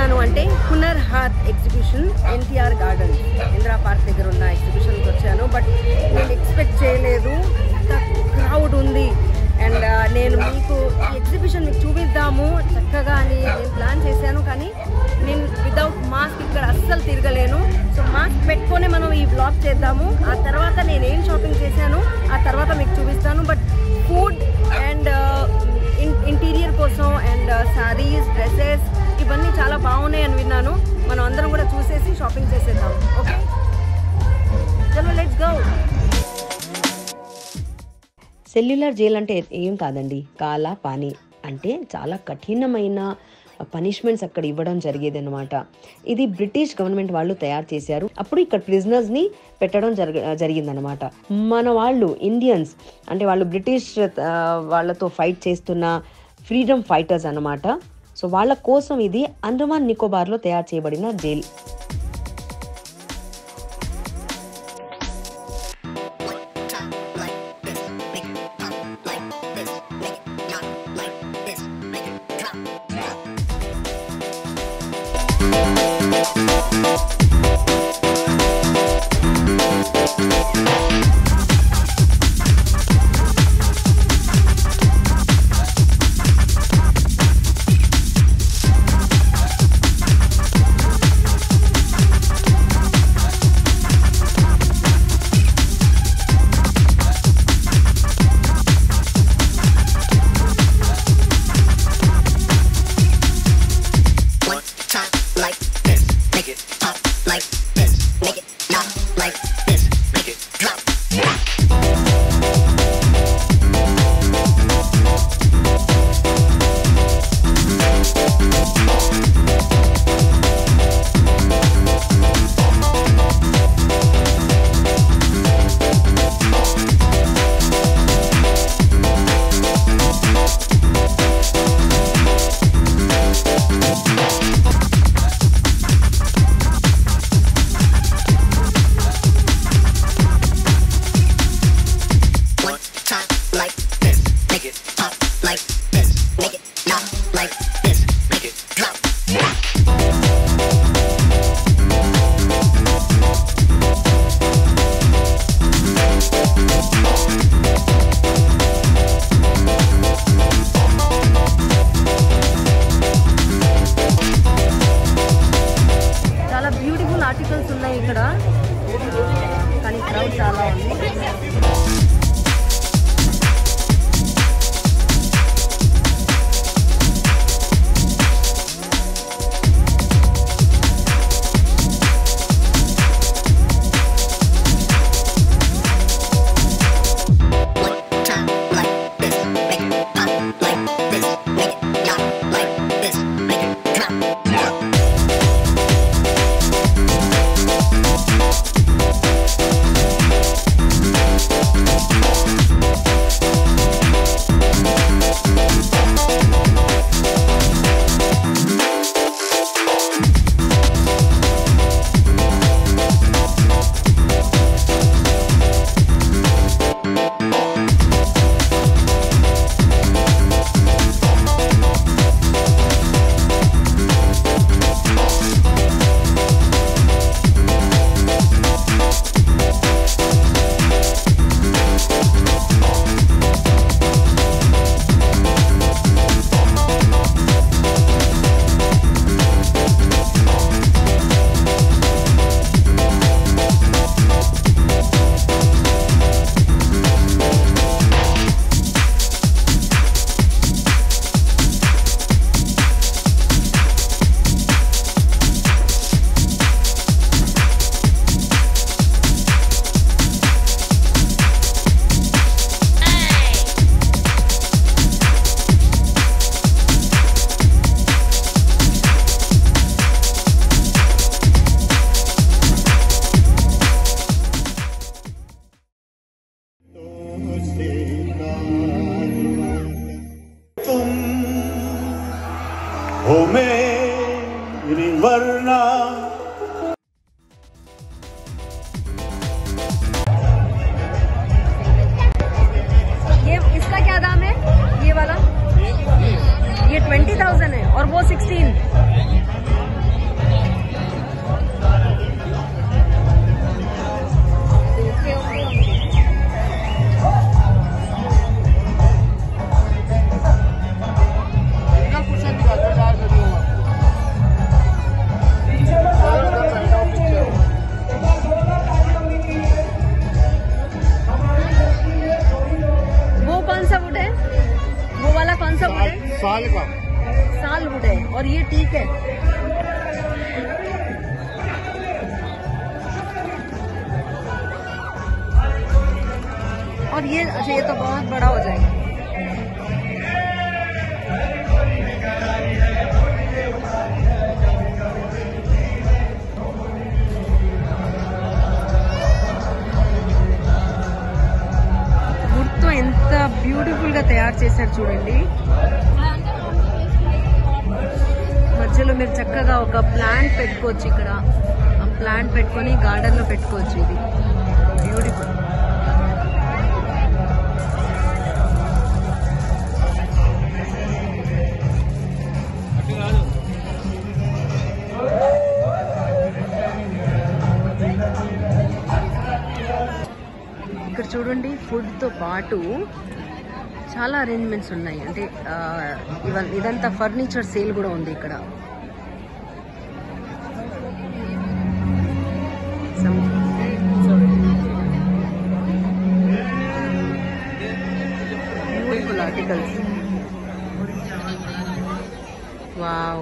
వచ్చాను అంటే Hunar Haat exhibition NTR garden Indira park దగ్గర ఉన్న ఎగ్జిబిషన్కి వచ్చాను బట్ నేను ఎక్స్పెక్ట్ చేయలేదు ఇంత క్రౌడ్ ఉంది అండ్ నేను మీకు ఈ ఎగ్జిబిషన్ మీకు చూపిద్దాము చక్కగా అని నేను ప్లాన్ చేశాను కానీ నేను వితౌట్ మాస్క్ ఇక్కడ అస్సలు తిరగలేను సో మాస్క్ పెట్టుకొని మనం ఈ బ్లాగ్ చేద్దాము ఆ తర్వాత నేను ఏం షాపింగ్ చేశాను ఆ తర్వాత మీకు చూపిస్తాను బట్ ఫుడ్ అండ్ ఇంటీరియర్ కోసం అండ్ శారీస్ డ్రెస్సెస్ ఇవన్నీ చాలా బాగున్నాయి అని విన్నాను మనం అందరం కూడా చూసేసి షాపింగ్ చేసేద్దాం ఓకే చలో లెట్స్ గో సెల్యులర్ జైల్ అంటే ఏం కాదండి కాలా పానీ అంటే చాలా కఠినమైన పనిష్మెంట్స్ అక్కడ ఇవ్వడం జరిగేది అనమాట ఇది బ్రిటిష్ గవర్నమెంట్ వాళ్ళు తయారు చేశారు అప్పుడు ఇక్కడ ప్రిజనర్స్ ని పెట్టడం జరగ జరిగిందనమాట మన వాళ్ళు ఇండియన్స్ అంటే వాళ్ళు బ్రిటిష్ ఆ, వాళ్ళతో ఫైట్ చేస్తున్న ఫ్రీడమ్ ఫైటర్స్ అన్నమాట సో వాళ్ళ కోసం ఇది అండమాన్ నికోబార్లో తయారు చేయబడిన jail One time like this, make it pop like this, make it not like this, make it drop. One time like this, make it pop like this, make it not like this, make it drop. చాలా beautiful articles ఉన్నాయి ఇక్కడ కానీ crowd చాలా ఉంది One time like this, make it pop like this, make it not like this, make it drop. तुम हो मेरी वरना ये इसका क्या दाम है ये वाला ये ट्वेंटी थाउजेंड है और वो सिक्सटीन वाला कौन सा वुड है साल का साल वुड है और ये टीक है और ये अच्छा ये तो बहुत बड़ा हो जाएगा వుడ్తో ఎంత బ్యూటిఫుల్ గా తయారు చేశారు చూడండి మధ్యలో మీరు చక్కగా ఒక ప్లాంట్ పెట్టుకోవచ్చు ఇక్కడ ఆ ప్లాంట్ పెట్టుకొని గార్డెన్ లో పెట్టుకోవచ్చు ఇది బ్యూటిఫుల్ ఇక్కడ చూడండి ఫుడ్ తో పాటు చాలా అరేంజ్మెంట్స్ ఉన్నాయి అంటే ఆ, ఇవన్ ఇదంతా ఫర్నిచర్ సేల్ కూడా ఉంది ఇక్కడ Some- Beautiful articles. వావ్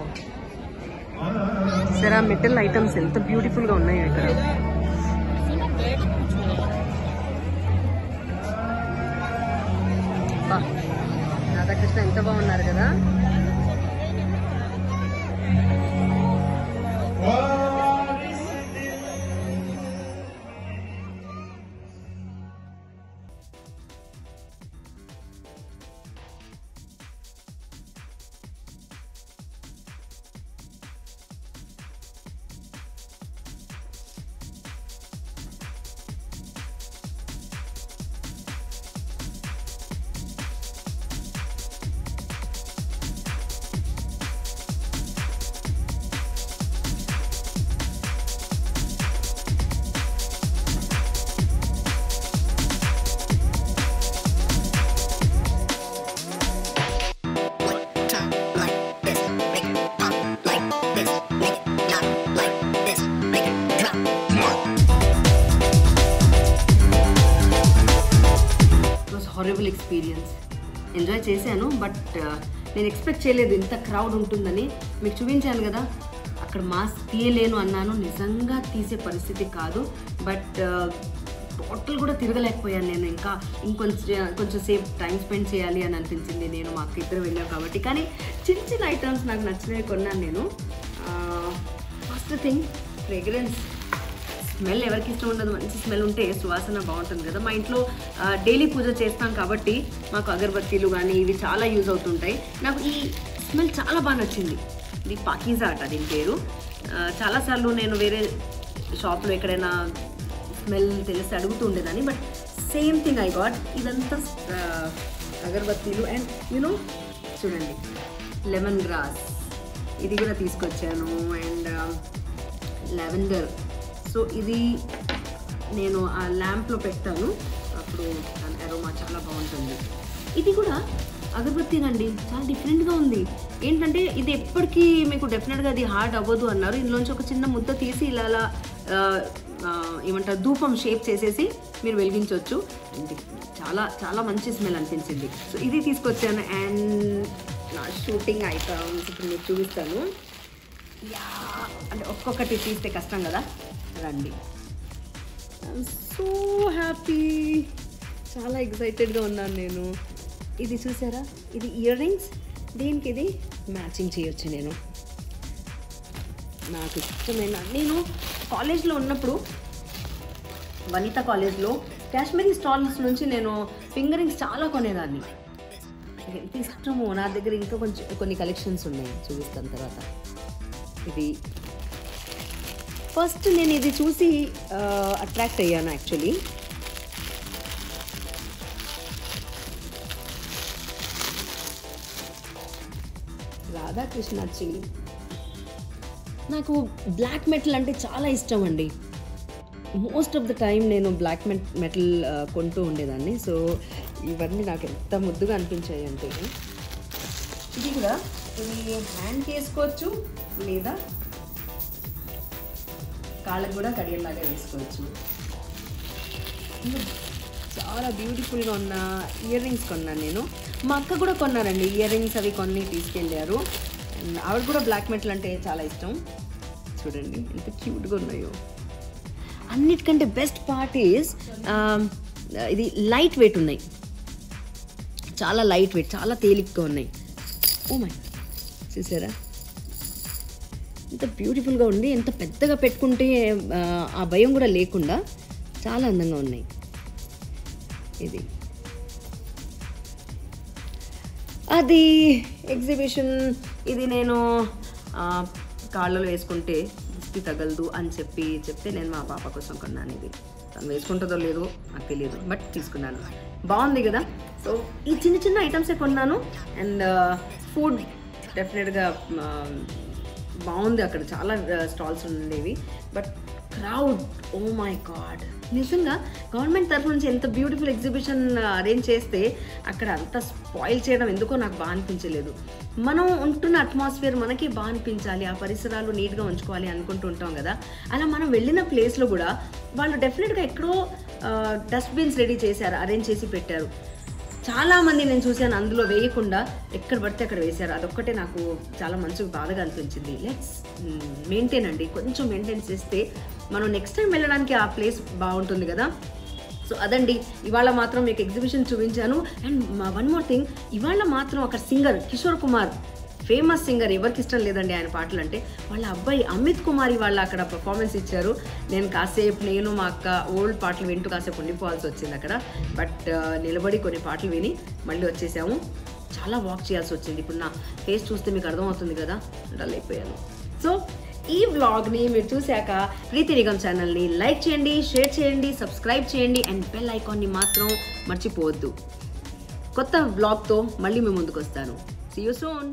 సరే మెటల్ ఐటమ్స్ ఎంత బ్యూటిఫుల్ గా ఉన్నాయో ఇక్కడ అబ్బా, రాధాకృష్ణ ఎంత బాగున్నారు కదా One time like this, make it pop like this, make it not like this, make it drop. It was horrible experience enjoy చేశాను బట్ నేను ఎక్స్పెక్ట్ చేయలేదు ఇంత క్రౌడ్ ఉంటుందని మీకు చూపించాను కదా అక్కడ మాస్క్ తీయలేను అన్నాను నిజంగా తీసే పరిస్థితి కాదు బట్ టోటల్ కూడా తిరగలేకపోయాను నేను ఇంకా ఇంకొంచెం కొంచెం సేపు టైం స్పెండ్ చేయాలి అని అనిపించింది నేను మా అక్క ఇద్దరు వెళ్ళాం కాబట్టి కానీ చిన్న చిన్న ఐటమ్స్ నాకు నచ్చినవి కొన్నాను నేను ఫస్ట్ థింగ్ ఫ్రేగ్రెన్స్ స్మెల్ ఎవరికి ఇష్టం ఉండదు మంచి స్మెల్ ఉంటే సువాసన బాగుంటుంది కదా మా ఇంట్లో డైలీ పూజ చేస్తాం కాబట్టి మాకు అగరబత్తీలు కానీ ఇవి చాలా యూజ్ అవుతుంటాయి నాకు ఈ స్మెల్ చాలా బాగా నచ్చింది ఇది పాకీజా అట దీని పేరు ఆ, చాలాసార్లు నేను వేరే షాప్లో ఎక్కడైనా స్మెల్ తెలిసి అడుగుతూ ఉండేదాన్ని but same thing I got ఇదంతా ఆ, అగరబత్తీలు అండ్ యూనో చూడండి లెమన్ గ్రాస్ ఇది కూడా తీసుకొచ్చాను అండ్ లెవెండర్ సో ఇది నేను ఆ ల్యాంప్లో పెడతాను అప్పుడు దాని అరోమా చాలా బాగుంటుంది ఇది కూడా అగరబత్తీనండి చాలా డిఫరెంట్గా ఉంది ఏంటంటే ఇది ఎప్పటికీ మీకు డెఫినెట్గా అది హార్డ్ అవ్వదు అన్నారు ఇందులోంచి ఒక చిన్న ముద్ద తీసి ఇలా అలా ఆ, ఆ, ఏమంటారు ధూపం షేప్ చేసేసి మీరు వెలిగించవచ్చు అండ్ చాలా చాలా మంచి స్మెల్ అనిపించింది సో ఇది తీసుకొచ్చాను అండ్ నా షూటింగ్ ఐటమ్స్ ఇప్పుడు మీకు చూపిస్తాను యా అంటే ఒక్కొక్కటి తీస్తే కష్టం కదా రండి ఐఎమ్ సో హ్యాపీ చాలా ఎక్సైటెడ్గా ఉన్నాను నేను ఇది చూసారా ఇది ఇయర్ రింగ్స్ దీనికి ఇది మ్యాచింగ్ చేయొచ్చు నేను నాకు ఇష్టమైన నేను కాలేజ్లో ఉన్నప్పుడు వనిత కాలేజ్లో కాశ్మీరీ స్టాల్స్ నుంచి నేను ఫింగర్ రింగ్స్ చాలా కొనేదాన్ని నాకు ఎంత ఇష్టమో నా దగ్గర ఇంకా కొంచెం కొన్ని కలెక్షన్స్ ఉన్నాయి చూపిస్తాను తర్వాత ఇది ఫస్ట్ నేను ఇది చూసి అట్రాక్ట్ అయ్యాను యాక్చువల్లీ రాధాకృష్ణాచి నాకు బ్లాక్ మెటల్ అంటే చాలా ఇష్టం అండి మోస్ట్ ఆఫ్ ద టైం నేను బ్లాక్ మెట్ మెటల్ కొంటూ ఉండేదాన్ని సో ఇవన్నీ నాకు ఎంత ముద్దుగా అనిపించాయి అంటే ఇది కూడా ఇది హ్యాండ్కి వేసుకోవచ్చు లేదా కాళ్ళకు కూడా కడిగేలాగా వేసుకోవచ్చు చాలా బ్యూటిఫుల్గా ఉన్న ఇయర్ రింగ్స్ కొన్నాను నేను మా అక్క కూడా కొన్నారండి ఇయర్ రింగ్స్ అవి కొన్ని తీసుకెళ్ళారు అండ్ ఆవిడ కూడా బ్లాక్ మెటల్ అంటే చాలా ఇష్టం చూడండి ఎంత క్యూట్గా ఉన్నాయో అన్నిటికంటే బెస్ట్ పార్ట్ ఈజ్ ఇది లైట్ వెయిట్ ఉన్నాయి చాలా లైట్ వెయిట్ చాలా తేలిగ్గా ఉన్నాయి ఓ మై చూసారా ఎంత బ్యూటిఫుల్గా ఉంది ఎంత పెద్దగా పెట్టుకుంటే ఆ, ఆ భయం కూడా లేకుండా చాలా అందంగా ఉన్నాయి ఇది అది ఎగ్జిబిషన్ ఇది నేను ఆ, కాళ్ళలో వేసుకుంటే దిష్టి తగలదు అని చెప్పి చెప్తే నేను మా పాప కోసం కొన్నాను ఇది తను వేసుకుంటుందో లేదో నాకు తెలియదు బట్ తీసుకున్నాను బాగుంది కదా సో ఈ చిన్న చిన్న ఐటమ్సే కొన్నాను అండ్ ఫుడ్ డెఫినెట్గా బాగుంది అక్కడ చాలా స్టాల్స్ ఉండేవి but crowd oh my god నిజంగా గవర్నమెంట్ తరఫు నుంచి ఎంత బ్యూటిఫుల్ ఎగ్జిబిషన్ అరేంజ్ చేస్తే అక్కడ అంత స్పాయిల్ చేయడం ఎందుకో నాకు బాగా అనిపించలేదు మనం ఉంటున్న అట్మాస్ఫియర్ మనకి బాగా అనిపించాలి ఆ పరిసరాలు నీట్గా ఉంచుకోవాలి అనుకుంటూ ఉంటాం కదా అలా మనం వెళ్ళిన ప్లేస్లో కూడా వాళ్ళు డెఫినెట్గా ఎక్కడో డస్ట్బిన్స్ రెడీ చేశారు అరేంజ్ చేసి పెట్టారు చాలా మంది నేను చూశాను అందులో వేయకుండా ఎక్కడ పడితే అక్కడ వేశారు అదొక్కటే నాకు చాలా మంచిగా బాధగా అనిపించింది లెట్స్ మెయింటైన్ అండి కొంచెం మెయింటైన్ చేస్తే మనం నెక్స్ట్ టైం వెళ్ళడానికి ఆ ప్లేస్ బాగుంటుంది కదా సో అదండి ఇవాళ మాత్రం మీకు ఎగ్జిబిషన్ చూపించాను అండ్ వన్ మోర్ థింగ్ ఇవాళ మాత్రం అక్కడ singer Kishore Kumar famous singer ఎవరికి ఇష్టం లేదండి ఆయన పాటలు అంటే వాళ్ళ అబ్బాయి అమిత్ కుమారి వాళ్ళు అక్కడ పర్ఫార్మెన్స్ ఇచ్చారు నేను కాసేపు నేను మా అక్క ఓల్డ్ పాటలు వింటూ కాసేపు ఉండిపోవాల్సి వచ్చింది అక్కడ బట్ నిలబడి కొన్ని పాటలు విని మళ్ళీ వచ్చేసాము చాలా వాక్ చేయాల్సి వచ్చింది ఇప్పుడు నా ఫేస్ చూస్తే మీకు అర్థమవుతుంది కదా డల్ అయిపోయాను సో ఈ వ్లాగ్ని మీరు చూశాక ప్రీతి నిగమ్ ఛానల్ని లైక్ చేయండి షేర్ చేయండి సబ్స్క్రైబ్ చేయండి అండ్ బెల్ ఐకాన్ని మాత్రం మర్చిపోవద్దు కొత్త వ్లాగ్తో మళ్ళీ మీ ముందుకు వస్తాను సీ యూ సోన్